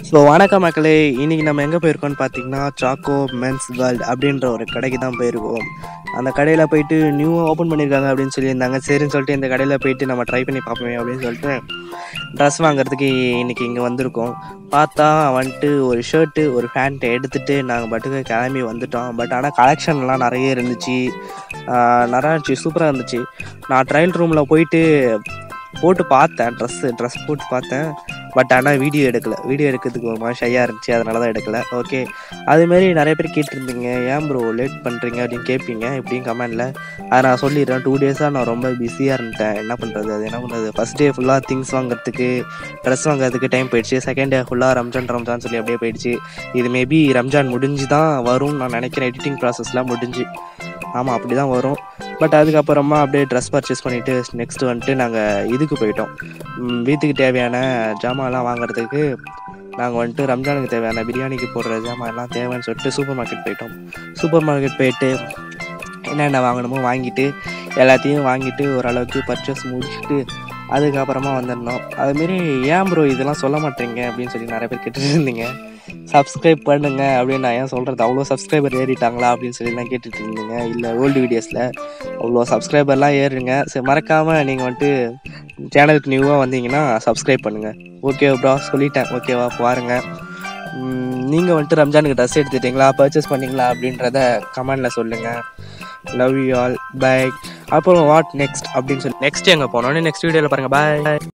so வணக்கம் மக்களே இன்னைக்கு நம்ம எங்கே போயிருக்கோம்னு பார்த்தீங்கன்னா சாக்கோ மென்ஸ் வேர்ல்ட் அப்படின்ற ஒரு கடைக்கு தான் போயிருக்கோம் அந்த கடையில் போயிட்டு நியூவாக ஓப்பன் பண்ணியிருக்காங்க அப்படின்னு சொல்லியிருந்தாங்க சரின்னு சொல்லிட்டு இந்த கடையில் போயிட்டு நம்ம ட்ரை பண்ணி பார்ப்போமே அப்படின்னு சொல்லிட்டு ட்ரெஸ் வாங்குறதுக்கு இன்னைக்கு இங்கே வந்திருக்கோம் பார்த்தா வந்துட்டு ஒரு ஷர்ட்டு ஒரு பேண்ட்டை எடுத்துட்டு நாங்கள் பாட்டுக்கு கிளம்பி வந்துட்டோம் பட் ஆனால் கலெக்ஷன்லாம் நிறைய இருந்துச்சு ஆஹ் நல்லா இருந்துச்சு சூப்பராக இருந்துச்சு நான் ட்ரையல் ரூமில் போயிட்டு போட்டு பார்த்தேன் ட்ரெஸ்ஸு ட்ரெஸ் போட்டு பார்த்தேன் பட் ஆனால் வீடியோ எடுக்கல வீடியோ எடுக்கிறதுக்கு ஒரு மாதிரி ஷையாக இருந்துச்சு அதனால தான் எடுக்கல ஓகே அதுமாரி நிறைய பேர் கேட்டிருந்தீங்க ஏன் ப்ரோ லேட் பண்ணுறீங்க அப்படின்னு கேட்பீங்க எப்படியும் கமெண்டில் அதை நான் சொல்லிடுறேன் டூ டேஸாக நான் ரொம்ப பிஸியாக இருந்துட்டேன் என்ன பண்ணுறது அது என்ன பண்ணுறது ஃபஸ்ட் டே ஃபுல்லாக திங்ஸ் வாங்குறதுக்கு ட்ரெஸ் வாங்குறதுக்கு டைம் போயிடுச்சு செகண்ட் டே ஃபுல்லாக ரம்ஜான் ரம்ஜான் சொல்லி அப்படியே போயிடுச்சு இது மேபி ரம்ஜான் முடிஞ்சு தான் வரும்னு நான் நினைக்கிறேன் எடிட்டிங் ப்ராசஸ்லாம் முடிஞ்சு ஆமாம் அப்படி தான் வரும் பட் அதுக்கப்புறமா அப்படியே ட்ரெஸ் பர்ச்சேஸ் பண்ணிவிட்டு நெக்ஸ்ட் வந்துட்டு நாங்கள் இதுக்கு போயிட்டோம் ம், வீட்டுக்கு தேவையான ஜாமான்லாம் வாங்குறதுக்கு நாங்கள் வந்துட்டு ரம்ஜானுக்கு தேவையான பிரியாணிக்கு போடுற ஜாமான் எல்லாம் தேவைன்னு சொல்லிட்டு சூப்பர் மார்க்கெட் போயிட்டோம் சூப்பர் மார்க்கெட் போயிட்டு என்னென்ன வாங்கணுமோ வாங்கிட்டு எல்லாத்தையும் வாங்கிட்டு ஓரளவுக்கு பர்ச்சேஸ் முடிச்சுட்டு அதுக்கப்புறமா வந்துடணும் அதுமாரி ஏன் ப்ரோ இதெல்லாம் சொல்ல மாட்டேங்க அப்படின்னு சொல்லி நிறைய பேர் கேட்டுட்டு இருந்தீங்க சப்ஸ்கிரைப் பண்ணுங்க அப்படின்னு நான் ஏன் சொல்கிறது அவ்வளோ சப்ஸ்கிரைபர் ஏறிட்டாங்களா அப்படின்னு சொல்லி நான் கேட்டுட்டு இருந்தீங்க இல்லை ஓல்டு வீடியோஸில் அவ்வளோ சப்ஸ்கிரைபர்லாம் ஏறுங்க சரி மறக்காமல் நீங்கள் வந்துட்டு சேனலுக்கு நியூவாக வந்தீங்கன்னா சப்ஸ்கிரைப் பண்ணுங்கள் ஓகே ப்ரோ சொல்லிட்டேன் ஓகேவா பாருங்கள் நீங்கள் வந்துட்டு ரம்ஜானுக்கு ட்ரெஸ் எடுத்துட்டீங்களா பர்ச்சேஸ் பண்ணீங்களா அப்படின்றத கமெண்டில் சொல்லுங்கள் லவ் யூ ஆல் பை அப்புறம் வாட் நெக்ஸ்ட் அப்படின்னு சொல்லி நெக்ஸ்ட் எங்கே போனோன்னு நெக்ஸ்ட் வீடியோவில் பாருங்கள் பாய்